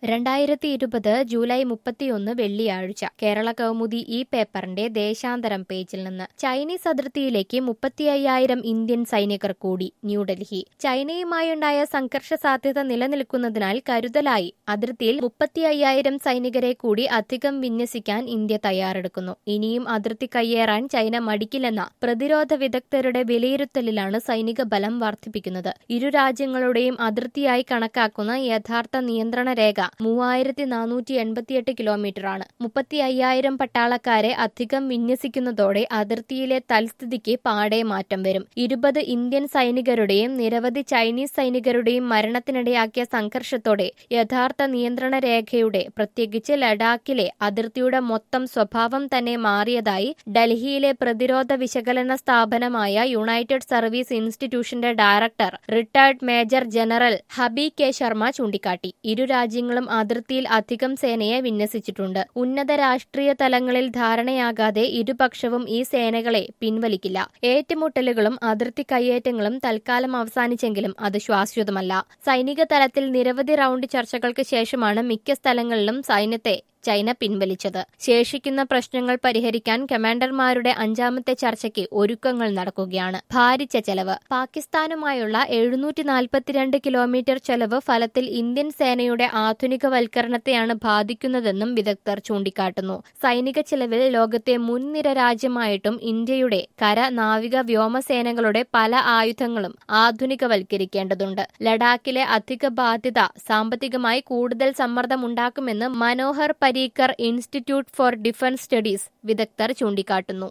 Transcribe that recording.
രണ്ടായിരത്തി ഇരുപത് ജൂലൈ മുപ്പത്തിയൊന്ന് വെള്ളിയാഴ്ച കേരള കൗമുദി ഈ പേപ്പറിന്റെ ദേശാന്തരം പേജിൽ നിന്ന് ചൈനീസ് അതിർത്തിയിലേക്ക് മുപ്പത്തി അയ്യായിരം ഇന്ത്യൻ സൈനികർ കൂടി ന്യൂഡൽഹി ചൈനയുമായുണ്ടായ സംഘർഷ സാധ്യത നിലനിൽക്കുന്നതിനാൽ കരുതലായി അതിർത്തിയിൽ മുപ്പത്തി അയ്യായിരം സൈനികരെ കൂടി അധികം വിന്യസിക്കാൻ ഇന്ത്യ തയ്യാറെടുക്കുന്നു ഇനിയും അതിർത്തി കയ്യേറാൻ ചൈന മടിക്കില്ലെന്ന പ്രതിരോധ വിദഗ്ധരുടെ വിലയിരുത്തലിലാണ് സൈനിക ബലം വർദ്ധിപ്പിക്കുന്നത് ഇരു രാജ്യങ്ങളുടെയും അതിർത്തിയായി കണക്കാക്കുന്ന യഥാർത്ഥ നിയന്ത്രണ രേഖ മൂവായിരത്തി നാനൂറ്റി എൺപത്തിയെട്ട് കിലോമീറ്ററാണ് മുപ്പത്തി അയ്യായിരം പട്ടാളക്കാരെ അധികം വിന്യസിക്കുന്നതോടെ അതിർത്തിയിലെ തൽസ്ഥിതിക്ക് പാടെ മാറ്റം വരും ഇരുപത് ഇന്ത്യൻ സൈനികരുടെയും നിരവധി ചൈനീസ് സൈനികരുടെയും മരണത്തിനിടയാക്കിയ സംഘർഷത്തോടെ യഥാർത്ഥ നിയന്ത്രണ രേഖയുടെ പ്രത്യേകിച്ച് ലഡാക്കിലെ അതിർത്തിയുടെ മൊത്തം സ്വഭാവം തന്നെ മാറിയതായി ഡൽഹിയിലെ പ്രതിരോധ വിശകലന സ്ഥാപനമായ യുണൈറ്റഡ് സർവീസ് ഇൻസ്റ്റിറ്റ്യൂഷന്റെ ഡയറക്ടർ റിട്ടയർഡ് മേജർ ജനറൽ ഹബി കെ ശർമ്മ ചൂണ്ടിക്കാട്ടി ഇരു രാജ്യങ്ങളും അതിർത്തിയിൽ അധികം സേനയെ വിന്യസിച്ചിട്ടുണ്ട് ഉന്നത രാഷ്ട്രീയ തലങ്ങളിൽ ധാരണയാകാതെ ഇരുപക്ഷവും ഈ സേനകളെ പിൻവലിക്കില്ല ഏറ്റുമുട്ടലുകളും അതിർത്തി കയ്യേറ്റങ്ങളും തൽക്കാലം അവസാനിച്ചെങ്കിലും അത് ശാശ്വതമല്ല സൈനിക തലത്തിൽ നിരവധി റൌണ്ട് ചർച്ചകൾക്ക് ശേഷമാണ് മിക്ക സ്ഥലങ്ങളിലും സൈന്യത്തെ ചൈന പിൻവലിച്ചത് ശേഷിക്കുന്ന പ്രശ്നങ്ങൾ പരിഹരിക്കാൻ കമാൻഡർമാരുടെ അഞ്ചാമത്തെ ചർച്ചയ്ക്ക് ഒരുക്കങ്ങൾ നടക്കുകയാണ് ഭാരിച്ച ചെലവ് പാകിസ്ഥാനുമായുള്ള എഴുന്നൂറ്റി നാൽപ്പത്തിരണ്ട് കിലോമീറ്റർ ചെലവ് ഫലത്തിൽ ഇന്ത്യൻ സേനയുടെ ആധുനികവൽക്കരണത്തെയാണ് ബാധിക്കുന്നതെന്നും വിദഗ്ധർ ചൂണ്ടിക്കാട്ടുന്നു സൈനിക ചെലവിൽ ലോകത്തെ മുൻനിര രാജ്യമായിട്ടും ഇന്ത്യയുടെ കര നാവിക വ്യോമസേനകളുടെ പല ആയുധങ്ങളും ആധുനികവൽക്കരിക്കേണ്ടതുണ്ട് ലഡാക്കിലെ അധിക ബാധ്യത സാമ്പത്തികമായി കൂടുതൽ സമ്മർദ്ദമുണ്ടാക്കുമെന്ന് Manohar Parrikar institute for defence studies വിദഗ്ധർ ചൂണ്ടിക്കാട്ടുന്നു